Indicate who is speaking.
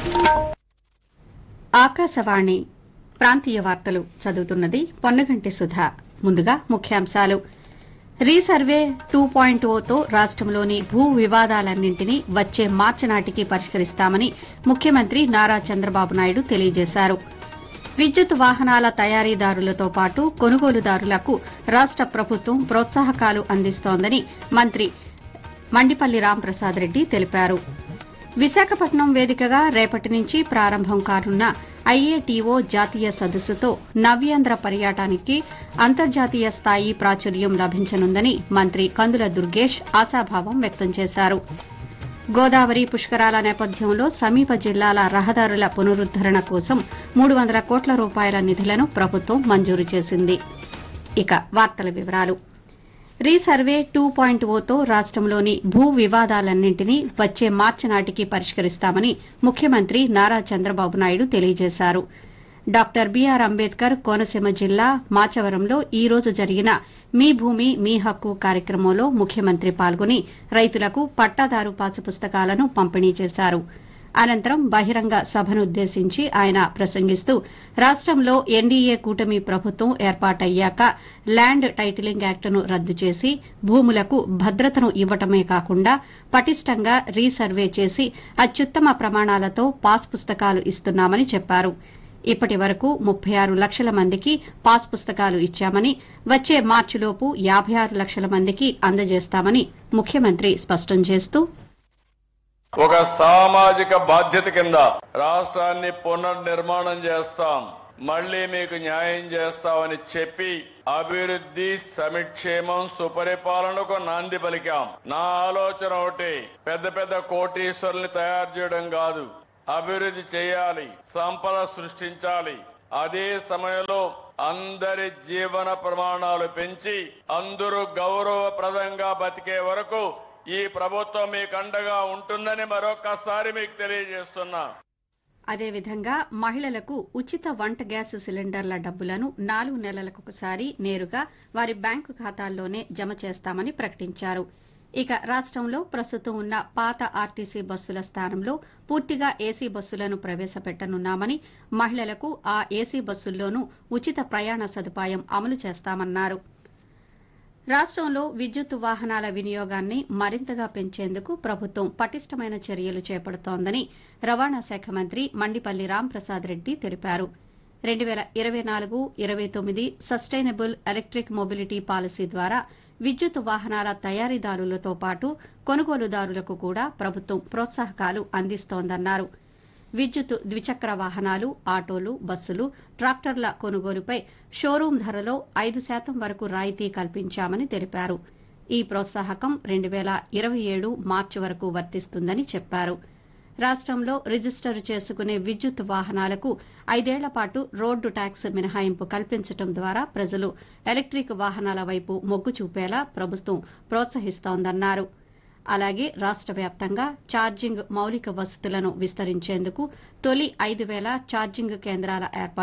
Speaker 1: ఆకాశవాణి ప్రాంతీయ వార్తలు చదువుతున్నది పొన్నగంటి సుధా ముందుగా ముఖ్యాంశాలు రీసర్వే టూ పాయింట్ ఓతో రాష్టంలోని భూ వివాదాలన్నింటినీ వచ్చే మార్చి నాటికి పరిష్కరిస్తామని ముఖ్యమంత్రి నారా చంద్రబాబు నాయుడు తెలియజేశారు విద్యుత్ వాహనాల తయారీదారులతో పాటు కొనుగోలుదారులకు రాష్ట ప్రభుత్వం ప్రోత్సాహకాలు అందిస్తోందని మంత్రి మండిపల్లి రాంప్రసాద్ రెడ్డి తెలిపారు విశాఖపట్నం వేదికగా రేపటి నుంచి ప్రారంభం కానున్న ఐఏటీఓ జాతీయ సదస్సుతో నవ్యాంధ్ర పర్యాటానికి అంతర్జాతీయ స్థాయి ప్రాచుర్యం లభించనుందని మంత్రి కందుల దుర్గేష్ ఆశాభావం వ్యక్తం చేశారు గోదావరి పుష్కరాల నేపథ్యంలో సమీప జిల్లాల రహదారుల పునరుద్దరణ కోసం మూడు వందల కోట్ల రూపాయల నిధులను ప్రభుత్వం మంజూరు చేసింది ఇక వార్తల వివరాలు రీసర్వే టూ పాయింట్ ఓతో రాష్టంలోని భూ వివాదాలన్నింటినీ వచ్చే మార్చి నాటికి పరిష్కరిస్తామని ముఖ్యమంత్రి నారా చంద్రబాబు నాయుడు తెలియజేశారు డాక్టర్ బీఆర్ అంబేద్కర్ కోనసీమ జిల్లా మాచవరంలో ఈ రోజు జరిగిన మీ భూమి మీ హక్కు కార్యక్రమంలో ముఖ్యమంత్రి పాల్గొని రైతులకు పట్టాదారు పాసు పుస్తకాలను పంపిణీ చేశారు అనంతరం బహిరంగ సభనుద్దేశించి ఆయన ప్రసంగిస్తూ రాష్టంలో ఎన్డీఏ కూటమి ప్రభుత్వం ఏర్పాటయ్యాక ల్యాండ్ టైటిలింగ్ యాక్టును రద్దు చేసి భూములకు భద్రతను ఇవ్వటమే కాకుండా పటిష్టంగా రీసర్వే చేసి అత్యుత్తమ ప్రమాణాలతో పాస్ పుస్తకాలు ఇస్తున్నామని చెప్పారు ఇప్పటి వరకు ముప్పై ఆరు లక్షల మందికి పాస్ పుస్తకాలు ఇచ్చామని వచ్చే మార్చిలోపు యాబై ఆరు లక్షల మందికి అందజేస్తామని ముఖ్యమంత్రి స్పష్టం చేస్తూ
Speaker 2: ఒక సామాజిక బాధ్యత కింద రాష్ట్రాన్ని పునర్నిర్మాణం చేస్తాం మళ్ళీ మీకు న్యాయం చేస్తామని చెప్పి అభివృద్ధి సమిక్షేమం సుపరిపాలనకు నాంది పలికాం నా ఆలోచన ఒకటి పెద్ద పెద్ద కోటీశ్వరుల్ని తయారు చేయడం కాదు అభివృద్ధి చేయాలి సంపద సృష్టించాలి అదే సమయంలో అందరి జీవన ప్రమాణాలు పెంచి అందరూ గౌరవప్రదంగా బతికే వరకు ఈ ప్రభుత్వం మీకు అండగా ఉంటుందని మరొకసారి మీకు తెలియజేస్తున్నా
Speaker 1: అదేవిధంగా మహిళలకు ఉచిత వంట గ్యాస్ సిలిండర్ల డబ్బులను నాలుగు నెలలకొకసారి నేరుగా వారి బ్యాంకు ఖాతాల్లోనే జమ చేస్తామని ప్రకటించారు ఇక రాష్టంలో ప్రస్తుతం ఉన్న పాత ఆర్టీసీ బస్సుల స్థానంలో పూర్తిగా ఏసీ బస్సులను ప్రవేశపెట్టనున్నామని మహిళలకు ఆ ఏసీ బస్సుల్లోనూ ఉచిత ప్రయాణ సదుపాయం అమలు చేస్తామన్నారు రాష్టంలో విద్యుత్ వాహనాల వినియోగాన్ని మరింతగా పెంచేందుకు ప్రభుత్వం పటిష్టమైన చర్యలు చేపడుతోందని రవాణా శాఖ మంత్రి మండిపల్లి రాంప్రసాద్ రెడ్డి తెలిపారు రెండు వేల ఇరవై నాలుగు ఇరవై తొమ్మిది సస్టైనబుల్ ఎలక్ట్రిక్ మొబిలిటీ పాలసీ ద్వారా విద్యుత్ వాహనాల తయారీదారులతో పాటు కొనుగోలుదారులకు కూడా ప్రభుత్వం ప్రోత్సాహకాలు అందిస్తోందన్నారు విద్యుత్ ద్విచక్ర వాహనాలు ఆటోలు బస్సులు ట్రాక్టర్ల కొనుగోలుపై షోరూం ధరలో ఐదు శాతం వరకు రాయితీ కల్పించామని తెలిపారు ఈ ప్రోత్సాహకం రెండు వేల ఇరవై ఏడు మార్చి వరకు వర్తిస్తుందని చెప్పారు రాష్టంలో రిజిస్టర్ చేసుకునే విద్యుత్ వాహనాలకు ఐదేళ్ల పాటు రోడ్డు ట్యాక్స్ మినహాయింపు కల్పించడం ద్వారా ప్రజలు ఎలక్ట్రిక్ వాహనాల వైపు మొగ్గు చూపేలా ప్రభుత్వం ప్రోత్సహిస్తోందన్నారు అలాగే రాష్ట వ్యాప్తంగా ఛార్జింగ్ మౌలిక వసతులను విస్తరించేందుకు తొలి ఐదు వేల ఛార్జింగ్ కేంద్రాల ఏర్పాటు